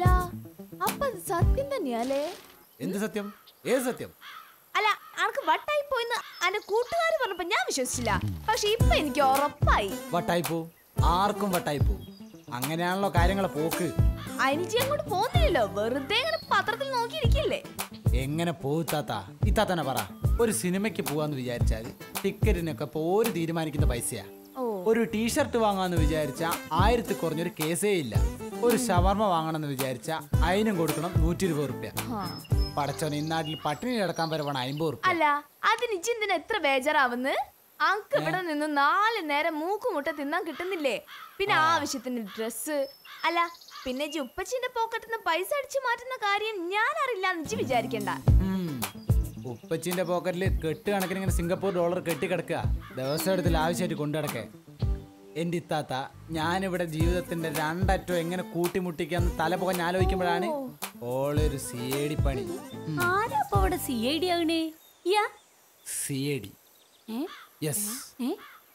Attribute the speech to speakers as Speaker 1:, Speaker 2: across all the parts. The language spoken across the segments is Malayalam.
Speaker 1: അപ്പൊ അത് സത്യം തന്നെയാലേ
Speaker 2: എന്ത് സത്യം ഏത് സത്യം
Speaker 1: അല്ല അനക്ക് വട്ടായി പോയിന്ന് എന്റെ കൂട്ടുകാർ പറഞ്ഞപ്പോ ഞാൻ വിശ്വസിച്ചില്ല പക്ഷെ ഇപ്പൊ എനിക്ക് ഉറപ്പായി
Speaker 2: വട്ടായി പോവും ആർക്കും വട്ടായി പോവും അങ്ങനെയാണല്ലോ കാര്യങ്ങളെ പോക്ക്
Speaker 1: അനിജി അങ്ങോട്ട് പോകുന്നില്ലല്ലോ വെറുതെ ഇങ്ങനെ പത്രത്തിൽ നോക്കിയിരിക്കില്ലേ
Speaker 2: എങ്ങനെ പോത്താത്ത ഇത്താത്തന്നെ പറ ഒരു സിനിമയ്ക്ക് പോവാന്ന് വിചാരിച്ചാൽ ടിക്കറ്റിനൊക്കെ ഇപ്പൊ ഒരു തീരുമാനിക്കുന്ന പൈസയാ
Speaker 1: ഓ.
Speaker 2: ഒരു ടീഷർട്ട് വാങ്ങാന്ന് വിചാരിച്ച ആയിരത്തി കുറഞ്ഞൊരു കേസേ ഇല്ല ഒരു ഷവർമ വാങ്ങണമെന്ന് വിചാരിച്ച അതിനും കൊടുക്കണം നൂറ്റി ഇരുപത് റുപ്യ
Speaker 1: ഹാ.
Speaker 2: പടച്ചോനെ ഇന്നാട്ടിൽ പട്ടിണി കിടക്കാൻ വരെ വേണം അമ്പത് റുപ്യ
Speaker 1: അല്ല അതിന് ഇജ്ജ് എന്തിനാ എത്ര ബേജാറാവുന്ന് അങ്ക് ഇവിടെ നിന്ന് നാല് നേരം മൂക്കുമുട്ട തിന്നാൻ കിട്ടുന്നില്ലേ പിന്നെ ആവശ്യത്തിന് ഡ്രസ്സ് അല്ല പിന്നെ ഇജ്ജ് ഉപ്പച്ചിന്റെ പോക്കറ്റിൽ നിന്ന് പൈസ അടിച്ചു മാറ്റുന്ന കാര്യം ഞാൻ അറിയില്ല എന്ന് ഇജ്ജ് വിചാരിക്കണ്ട
Speaker 2: ഉം. ഉപ്പച്ചിന്റെ പോക്കറ്റിൽ കെട്ട് കണക്കിന് ഇങ്ങനെ സിംഗപ്പൂർ ഡോളർ കെട്ടി കിടക്കുക ദിവസം എടുത്തിൽ ആവശ്യമായിട്ട് കൊണ്ടു കിടക്കേ എൻ്റെ ഇത്താത്ത ഞാനിവിടെ ജീവിതത്തിന്റെ രണ്ടറ്റം എങ്ങനെ കൂട്ടിമുട്ടിക്കാന്ന് തല പുകഞ്ഞ് ആലോചിക്കുമ്പോഴാണ് ഓളൊരു സി എ ഡി പണി
Speaker 3: ആരാ അപ്പൊ അവിടെ സി ഐ ഡി ആകണേ യാ
Speaker 2: സി എ ഡി
Speaker 3: ഏ?
Speaker 2: യെസ്
Speaker 3: ഏ?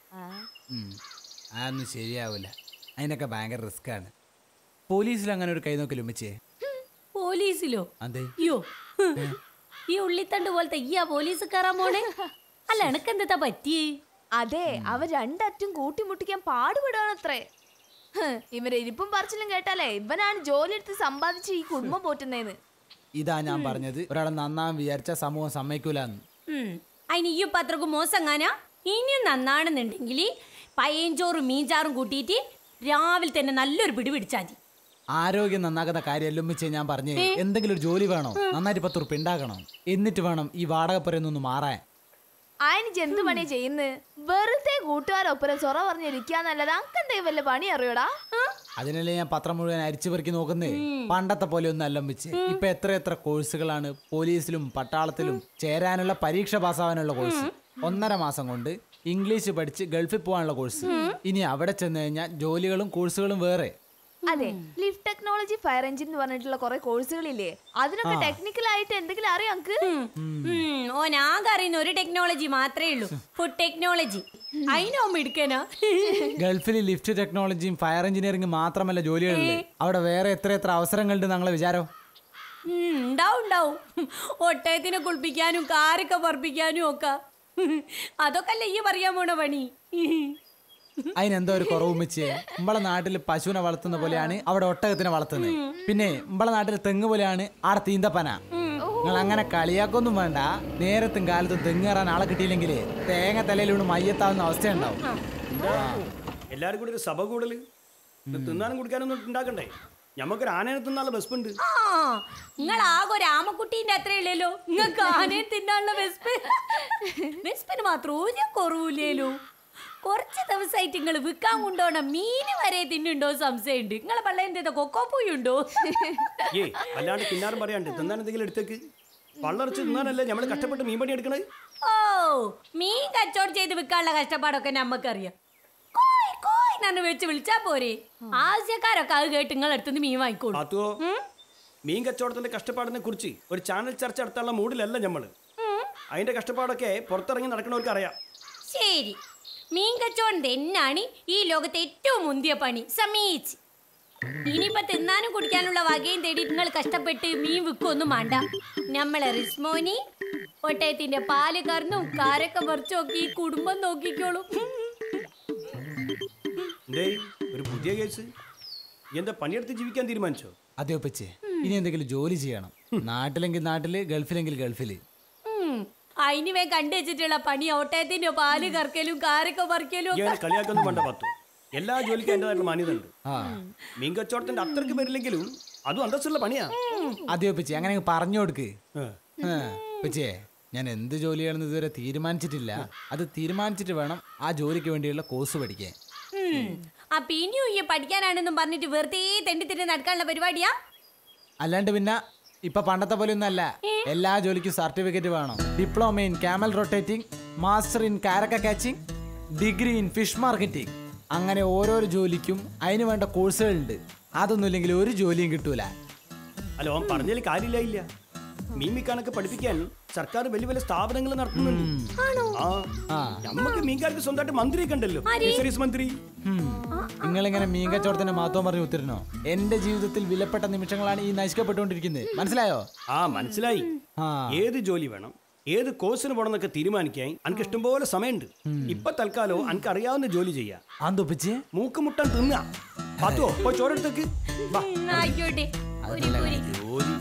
Speaker 2: അതൊന്നും ശരിയാവില്ല അതിനൊക്കെ ഭയങ്കര റിസ്ക് ആണ് പോലീസിൽ അങ്ങനെ ഒരു കൈ നോക്കൽ ഉമ്മച്ചേ
Speaker 3: പോലീസിലോ
Speaker 2: അതെ
Speaker 3: അയ്യോ ഈ ഉള്ളിത്തണ്ട് പോലത്തെ ഈയാ പോലീസ് കയറാൻ പോണേ അല്ല എനക്കെന്താ പറ്റിയേ
Speaker 1: അതെ അവ രണ്ടറ്റും കൂട്ടിമുട്ടിക്കാൻ പാടുപെടുകയാണത്രേ ഹ്, ഇവരെ ഇരിപ്പും പറച്ചിലും കേട്ടാലേ ഇവനാണ് ജോലി എടുത്ത് സമ്പാദിച്ച് ഈ കുടുംബം പോറ്റുന്നേന്ന്
Speaker 2: ഇതാ ഞാൻ പറഞ്ഞത് ഒരാളെ നന്നാൻ വിചാരിച്ച സമൂഹം സമ്മതിക്കൂലെന്ന്
Speaker 3: ഉം. അതിന് ഈ പത്രക്ക് മോശങ്ങാനാ ഇനിയും നന്നാണെന്നുണ്ടെങ്കിൽ പയ്യഞ്ചോറും മീൻചാറും കൂട്ടിയിട്ട് രാവിലെ തന്നെ നല്ലൊരു പിടി പിടിച്ചാൽ മതി
Speaker 2: ആരോഗ്യം നന്നാക്കുന്ന കാര്യമല്ല ഉമ്മച്ചേ ഞാൻ പറഞ്ഞേ എന്തെങ്കിലും ഒരു ജോലി വേണോ നന്നായിട്ട് പത്ത് ഉറുപ്പ് ഉണ്ടാക്കണം എന്നിട്ട് വേണം ഈ വാടകപ്പുരയൊന്നൊന്ന് മാറാൻ
Speaker 1: അയനിജ് എന്ത് പണിയാ ചെയ്യുന്നത് വെറുതെ കൂട്ടുകാരൊപ്പരം സൊറ പറഞ്ഞിരിക്കാന്നല്ലാതെ അങ്കെന്തേ വല്ല പണി അറിയോടാ
Speaker 2: അതിനല്ലേ ഞാൻ പത്രം മുഴുവൻ അരിച്ചു പെറുക്കി നോക്കുന്നേ പണ്ടത്തെ പോലെ ഒന്നും അല്ല വെച്ച് ഇപ്പൊ എത്ര എത്ര കോഴ്സുകളാണ് പോലീസിലും പട്ടാളത്തിലും ചേരാനുള്ള പരീക്ഷ പാസ്സാവാനുള്ള കോഴ്സ് ഒന്നര മാസം കൊണ്ട് ഇംഗ്ലീഷ് പഠിച്ച് ഗൾഫിൽ പോകാനുള്ള കോഴ്സ് ഇനി അവിടെ ചെന്ന് കഴിഞ്ഞാൽ ജോലികളും കോഴ്സുകളും വേറെ
Speaker 1: അതെ ലിഫ്റ്റ് ടെക്നോളജി ഫയർ എഞ്ചിൻ എന്ന് പറഞ്ഞിട്ടുള്ള കുറെ കോഴ്സുകളില്ലേ അതിനൊക്കെ ടെക്നിക്കൽ ആയിട്ട് എന്തെങ്കിലും അറിയോ അങ്ക്
Speaker 3: ഉം, ഓൻ ആകെ അറിയുന്ന ഒരു ടെക്നോളജി മാത്രമേ ഉള്ളൂ ഫുഡ് ടെക്നോളജി അതിനോ മിടുക്കനാ
Speaker 2: ഗൾഫിൽ ലിഫ്റ്റ് ടെക്നോളജിയും ഫയർ എഞ്ചിനീയറിംഗ് മാത്രമല്ല ജോലികളില്ലേ അവിടെ വേറെ എത്ര എത്ര അവസരങ്ങളുണ്ട് ഞങ്ങളെ വിചാരം
Speaker 3: ഉം, ഉണ്ടാവും ഉണ്ടാവും ഒട്ടയത്തിനെ കുളിപ്പിക്കാനും കാറൊക്കെ പറപ്പിക്കാനും ഒക്കെ അതൊക്കെ അല്ലേ ഈ പറയാൻ പോണ പണി
Speaker 2: അതിനെന്തോ ഒരു കുറവ് വെച്ച് നമ്മളെ നാട്ടിൽ പശുവിനെ വളർത്തുന്ന പോലെയാണ് അവിടെ ഒട്ടകത്തിനെ വളർത്തുന്നത് പിന്നെ നമ്മളെ നാട്ടിൽ തെങ്ങ് പോലെയാണ് ആടെ തീന്തപ്പന നിങ്ങൾ അങ്ങനെ കളിയാക്കൊന്നും വേണ്ട നേരത്തും കാലത്തും തെങ്ങ് കയറാൻ ആളെ കിട്ടിയില്ലെങ്കിൽ തേങ്ങ തലയിൽ വീണ് മയ്യത്താവുന്ന അവസ്ഥയുണ്ടാവും
Speaker 4: എല്ലാരും കൂടി ഒരു സഭ കൂടല് ഇത് തിന്നാനും കുടിക്കാനൊന്നും ഉണ്ടാക്കണ്ടേ ഞമ്മക്കൊരു ആനയെ തിന്നാനുള്ള ബസ്പുണ്ട്
Speaker 3: ആ നിങ്ങൾ ആകെ ഒരു ആമക്കുട്ടീന്റെ അത്രേ ഉള്ളല്ലോ നിങ്ങൾക്ക് ആനയെ തിന്നാനുള്ള വെസ്പ് വെസ്പിന് മാത്രം ഒരു കുറവില്ലല്ലോ കുറച്ച് ദിവസമായിട്ട് നിങ്ങൾ വിൽക്കാൻ കൊണ്ടുപോണ മീന് വരെ തിന്നുണ്ടോ സംശയമുണ്ട് നിങ്ങളെ പള്ളേന്റെ കൊക്കോപ്പൂയുണ്ടോ
Speaker 4: ഏ അല്ലാണ്ട് തിന്നാനും പറയാണ്ട് തിന്നാൻ എന്തെങ്കിലും എടുത്തേക്ക് പള്ളറച്ച് തിന്നാനല്ലേ നമ്മൾ കഷ്ടപ്പെട്ട് മീൻ പണി എടുക്കണത്
Speaker 3: ഓ മീൻ കച്ചവടം ചെയ്ത് വിൽക്കാനുള്ള കഷ്ടപ്പാടൊക്കെ നമ്മക്കറിയാം കോയ് കോയ് നന്ന് വെച്ച് വിളിച്ചാ പോരെ ആവശ്യക്കാരൊക്കെ അത് കേട്ട് നിങ്ങൾ അടുത്തുനിന്ന് മീൻ വാങ്ങിക്കോളൂ
Speaker 4: പാത്തുവോ മീൻ കച്ചവടത്തിന്റെ കഷ്ടപ്പാടിനെ കുറിച്ച് ഒരു ചാനൽ ചർച്ച നടത്താനുള്ള മൂഡിലല്ല നമ്മള് അതിന്റെ കഷ്ടപ്പാടൊക്കെ പുറത്തിറങ്ങി നടക്കണവർക്ക് അറിയാം
Speaker 3: ശരി മീൻ കച്ചവടം തന്നെയാണ് ഈ ലോകത്തെ ഏറ്റവും മുന്തിയ പണി സമീച്ച് ഇനിയിപ്പൊ തിന്നാനും കുടിക്കാനുള്ള വകയും തേടി നിങ്ങൾ കഷ്ടപ്പെട്ട് മീൻ വിൽക്കൊന്നും വേണ്ട നമ്മളെ റിസ്മോനി ഒട്ടയത്തിന്റെ പാല് കറന്നും കാരൊക്കെ പറിച്ചു നോക്കി ഈ കുടുംബം നോക്കിക്കോളും
Speaker 4: എന്തേ ഒരു പുതിയ കേസ് എന്താ പണിയെടുത്ത് ജീവിക്കാൻ തീരുമാനിച്ചോ
Speaker 2: അതേ ഒപ്പിച്ച് ഇനി എന്തെങ്കിലും ജോലി ചെയ്യണം നാട്ടിലെങ്കിൽ നാട്ടില് ഗൾഫിലെങ്കിൽ ഗൾഫില്
Speaker 3: ഉം. അതിന് വേ കണ്ടു വെച്ചിട്ടുള്ള പണി ഒട്ടയത്തിന്റെ പാല് കറക്കലും കാരൊക്കെ പറിക്കലും
Speaker 4: ഈ അങ്ങനെ കളിയാക്കൊന്നും വേണ്ട പത്തു എല്ലാ ജോലിക്കും അതിൻ്റെതായിട്ടുള്ള മാന്യത ഉണ്ട്
Speaker 2: ആ
Speaker 4: മീൻ കച്ചവടത്തിന്റെ അത്രക്ക് വരില്ലെങ്കിലും അതും അന്തസ്സുള്ള പണിയാ
Speaker 2: അതേ ഒപ്പിച്ച് അങ്ങനെ അങ്ങ് പറഞ്ഞു കൊടുക്ക്
Speaker 4: ഏ.
Speaker 2: പച്ചേ ഞാൻ എന്ത് ജോലിയാണെന്ന് ഇതുവരെ തീരുമാനിച്ചിട്ടില്ല അത് തീരുമാനിച്ചിട്ട് വേണം ആ ജോലിക്ക് വേണ്ടിയുള്ള കോഴ്സ് പഠിക്കാൻ
Speaker 3: ഉം. അപ്പൊ ഇനിയും ഈ പഠിക്കാനാണെന്നും പറഞ്ഞിട്ട് വെറുതെ തെണ്ടി തെണ്ടി നടക്കാനുള്ള പരിപാടിയാ
Speaker 2: അല്ലാണ്ട് പിന്നെ ഇപ്പൊ പണ്ടത്തെ പോലെ ഒന്നും അല്ല എല്ലാ ജോലിക്കും സർട്ടിഫിക്കറ്റ് വേണം diploma in camel rotating master in കാരക്ക catching degree in fish marketing അങ്ങനെ ഓരോരോ ജോലിക്കും അതിന് വേണ്ട കോഴ്സുകളുണ്ട് അതൊന്നും ഇല്ലെങ്കിൽ ഒരു ജോലിയും കിട്ടൂല
Speaker 4: അല്ല ഓൻ പറഞ്ഞതിൽ കാര്യമില്ല ഇല്ല മീൻ വിൽക്കാനൊക്കെ പഠിപ്പിക്കാൻ സർക്കാർ വലിയ വലിയ സ്ഥാപനങ്ങൾ നടത്തുന്നുണ്ട് ആ
Speaker 2: ആ
Speaker 4: നമ്മക്ക് മീൻകാർക്ക് സ്വന്തമായിട്ട് മന്ത്രിയൊക്കെ ഉണ്ടല്ലോ ഫിഷറീസ് മന്ത്രി
Speaker 2: നിങ്ങളിങ്ങനെ മീൻ കച്ചവടത്തിന്റെ മഹത്വം പറഞ്ഞു ഉത്തരണോ എന്റെ ജീവിതത്തിൽ വിലപ്പെട്ട നിമിഷങ്ങളാണ് ഈ നശിക്കപ്പെട്ടുകൊണ്ടിരിക്കുന്നത് മനസ്സിലായോ
Speaker 4: ആ മനസ്സിലായി
Speaker 2: ആ
Speaker 4: ഏത് ജോലി വേണം ഏത് കോഴ്സിന് പോകണം എന്നൊക്കെ തീരുമാനിക്കാൻ എനിക്ക് ഇഷ്ടംപോലെ സമയമുണ്ട് ഇപ്പൊ തൽക്കാലം എനിക്ക് അറിയാവുന്ന ജോലി ചെയ്യാം
Speaker 2: ആന്തൊപ്പിച്ച്
Speaker 4: മൂക്ക് മുട്ടാൻ തിന്നാ പത്തുവോ പോയി ചോരെടുത്തേക്ക് വാ
Speaker 3: ആയിക്കോട്ടെ ഒരു കുരി
Speaker 4: ജോലി